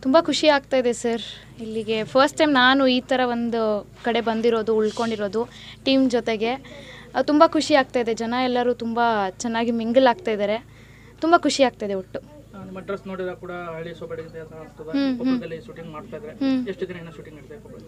ತುಂಬ ಖುಷಿ ಆಗ್ತಾ ಇದೆ ಸರ್ ಇಲ್ಲಿಗೆ ಫಸ್ಟ್ ಟೈಮ್ ನಾನು ಈ ಥರ ಒಂದು ಕಡೆ ಬಂದಿರೋದು ಉಳ್ಕೊಂಡಿರೋದು ಟೀಮ್ ಜೊತೆಗೆ ತುಂಬ ಖುಷಿ ಆಗ್ತಾ ಇದೆ ಜನ ಎಲ್ಲರೂ ತುಂಬ ಚೆನ್ನಾಗಿ ಮಿಂಗಲ್ ಆಗ್ತಾ ಇದ್ದಾರೆ ತುಂಬ ಖುಷಿ ಆಗ್ತಾ ಇದೆ ಒಟ್ಟು ಆ, ನಿಮ್ಮ ಡ್ರೆಸ್ ನೋಡಿದ್ರೆ ಕೂಡ ಹಳ್ಳಿ ಸೊಬಡಿದೆ ಅಂತ ಅನಿಸ್ತದ ಹ್ಮ್, ಹ್ಮ್. ಕೊಪ್ಪಳದಲ್ಲಿ ಶೂಟಿಂಗ್ ಮಾಡ್ತಾ ಇದ್ರೆ ಹ್ಮ್. ಎಷ್ಟು ದಿನ ಶೂಟಿಂಗ್ ನಡೀತಾ ಇದೆ ಕೊಪ್ಪಳದಲ್ಲಿ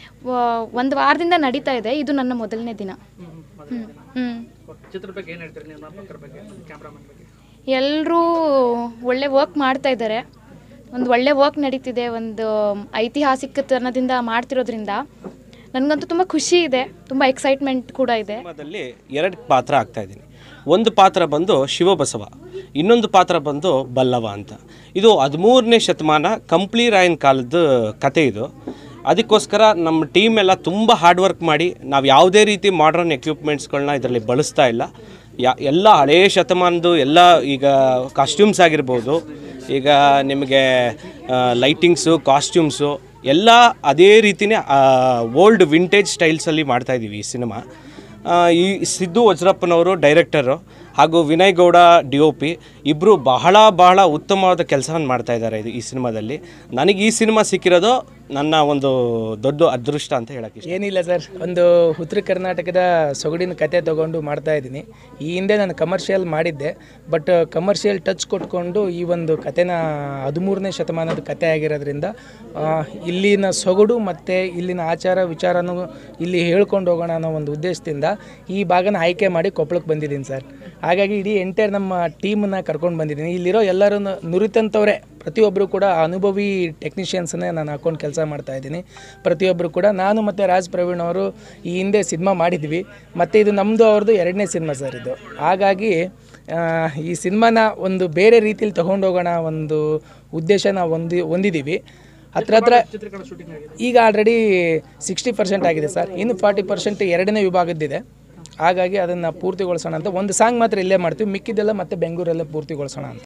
ಒಂದು ವಾರದಿಂದ ನಡೀತಾ ಇದೆ ಇದು ನನ್ನ ಮೊದಲನೇ ದಿನ ಹ್ಮ್ ಹ್ಮ್, ಮೊದಲನೇ ದಿನ. ಹ್ಞೂ ಓಕೆ. ಚಿತ್ರದ ಬಗ್ಗೆ ಏನು ಹೇಳ್ತೀರಿ ನೀವು ನಿರ್ಮಾಪಕರ ಬಗ್ಗೆ ಕ್ಯಾಮ್ರಾಮನ್ ಬಗ್ಗೆ ಎಲ್ಲರೂ ಒಳ್ಳೆ ವರ್ಕ್ ಮಾಡ್ತಾ ಇದ್ದಾರೆ ಒಂದು ಒಳ್ಳೆ ವರ್ಕ್ ನಡೀತಿದೆ ಒಂದು ಐತಿಹಾಸಿಕತನದಿಂದ ಮಾಡ್ತಿರೋದ್ರಿಂದ ನನಗಂತೂ ತುಂಬ ಖುಷಿ ಇದೆ ತುಂಬ ಎಕ್ಸೈಟ್ಮೆಂಟ್ ಕೂಡ ಇದೆ ಸಿನಿಮಾದಲ್ಲಿ ಎರಡು ಪಾತ್ರ ಆಗ್ತಾ ಇದ್ದೀನಿ ಒಂದು ಪಾತ್ರ ಬಂದು ಶಿವಬಸವ ಇನ್ನೊಂದು ಪಾತ್ರ ಬಂದು ಬಲ್ಲವ ಅಂತ ಇದು ಹದಿಮೂರನೇ ಶತಮಾನ ಕಂಪ್ಲಿ ರಾಯನ್ ಕಾಲದ ಕತೆ ಇದು ಅದಕ್ಕೋಸ್ಕರ ನಮ್ಮ ಟೀಮ್ ಎಲ್ಲ ತುಂಬ ಹಾರ್ಡ್ ವರ್ಕ್ ಮಾಡಿ ನಾವು ಯಾವುದೇ ರೀತಿ ಮಾಡ್ರನ್ ಎಕ್ವಿಪ್ಮೆಂಟ್ಸ್ಗಳನ್ನ ಇದರಲ್ಲಿ ಬಳಸ್ತಾ ಇಲ್ಲ ಯಾ ಎಲ್ಲ ಹಳೆಯ ಶತಮಾನದ್ದು ಎಲ್ಲ ಈಗ ಕಾಸ್ಟ್ಯೂಮ್ಸ್ ಆಗಿರ್ಬೋದು ಈಗ ನಿಮಗೆ ಲೈಟಿಂಗ್ಸು ಕಾಸ್ಟ್ಯೂಮ್ಸು ಎಲ್ಲ ಅದೇ ರೀತಿನೇ ಓಲ್ಡ್ ವಿಂಟೇಜ್ ಸ್ಟೈಲ್ಸಲ್ಲಿ ಮಾಡ್ತಾಯಿದ್ದೀವಿ ಈ ಸಿನಿಮಾ ಆ, ಈ ಸಿದ್ದು ವಜ್ರಪ್ಪನವರು ಡೈರೆಕ್ಟರು ಹಾಗೂ Vinay Gowda D O P ಇಬ್ಬರು ಬಹಳ ಬಹಳ ಉತ್ತಮವಾದ ಕೆಲಸವನ್ನು ಮಾಡ್ತಾ ಇದ್ದಾರೆ ಇದು ಈ ಸಿನಿಮಾದಲ್ಲಿ ನನಗೆ ಈ ಸಿನಿಮಾ ಸಿಕ್ಕಿರೋದು ನನ್ನ ಒಂದು ದೊಡ್ಡ ಅದೃಷ್ಟ ಅಂತ ಹೇಳಕ್ಕೆ ಇಷ್ಟ ಏನಿಲ್ಲ ಸರ್ ಒಂದು ಉತ್ತರ ಕರ್ನಾಟಕದ ಸೊಗಡಿನ ಕತೆ ತಗೊಂಡು ಮಾಡ್ತಾ ಇದ್ದೀನಿ ಈ ಹಿಂದೆ ನಾನು ಕಮರ್ಷಿಯಲ್ ಮಾಡಿದ್ದೆ ಬಟ್ ಕಮರ್ಷಿಯಲ್ ಟಚ್ ಕೊಟ್ಕೊಂಡು ಈ ಒಂದು ಕತೆನ ಹದಿಮೂರನೇ ಶತಮಾನದ ಕತೆ ಆಗಿರೋದ್ರಿಂದ ಆ, ಇಲ್ಲಿನ ಸೊಗಡು ಮತ್ತು ಇಲ್ಲಿನ ಆಚಾರ ವಿಚಾರನೂ ಇಲ್ಲಿ ಹೇಳ್ಕೊಂಡು ಹೋಗೋಣ ಅನ್ನೋ ಒಂದು ಉದ್ದೇಶದಿಂದ ಈ ಭಾಗನ ಆಯ್ಕೆ ಮಾಡಿ ಕೊಪ್ಪಳಕ್ಕೆ ಬಂದಿದ್ದೀನಿ ಸರ್ ಹಾಗಾಗಿ ಇಡೀ ಎಂಟೈರ್ ನಮ್ಮ ಟೀಮನ್ನ ಕರ್ಕೊಂಡು ಬಂದಿದ್ದೀನಿ ಇಲ್ಲಿರೋ ಎಲ್ಲರೂ ನುರಿತಂಥವ್ರೆ ಪ್ರತಿಯೊಬ್ಬರು ಕೂಡ ಅನುಭವಿ ಟೆಕ್ನಿಷಿಯನ್ಸನ್ನೇ ನಾನು ಹಾಕೊಂಡು ಕೆಲಸ ಮಾಡ್ತಾ ಇದ್ದೀನಿ ಪ್ರತಿಯೊಬ್ಬರು ಕೂಡ ನಾನು ಮತ್ತು ರಾಜ್ ಪ್ರವೀಣ್ ಅವರು ಈ ಹಿಂದೆ ಸಿನಿಮಾ ಮಾಡಿದ್ವಿ ಮತ್ತು ಇದು ನಮ್ಮದು ಅವ್ರದ್ದು ಎರಡನೇ ಸಿನಿಮಾ ಸರ್ ಇದು ಹಾಗಾಗಿ ಆ, ಈ ಸಿನಿಮಾನ ಒಂದು ಬೇರೆ ರೀತಿಲಿ ತೊಗೊಂಡೋಗೋಣ ಒಂದು ಉದ್ದೇಶನ ಹೊಂದಿ ಹೊಂದಿದ್ದೀವಿ ಹತ್ರ ಹತ್ರ ಚಿತ್ರೀಕರಣ ಶೂಟಿಂಗ್ ಆಗಿದೆ ಈಗ ಆಲ್ರೆಡಿ ಸಿಕ್ಸ್ಟಿ ಪರ್ಸೆಂಟ್ ಆಗಿದೆ ಸರ್ ಇನ್ನು ಫಾರ್ಟಿ ಪರ್ಸೆಂಟ್ ಎರಡನೇ ವಿಭಾಗದ್ದಿದೆ ಹಾಗಾಗಿ ಅದನ್ನು ಪೂರ್ತಿಗೊಳಿಸೋಣ ಅಂತ ಒಂದು ಸಾಂಗ್ ಮಾತ್ರ ಇಲ್ಲೇ ಮಾಡ್ತೀವಿ ಮಿಕ್ಕಿದ್ದೆಲ್ಲ ಮತ್ತೆ ಬೆಂಗಳೂರಲ್ಲೇ ಪೂರ್ತಿಗೊಳಿಸೋಣ ಅಂತ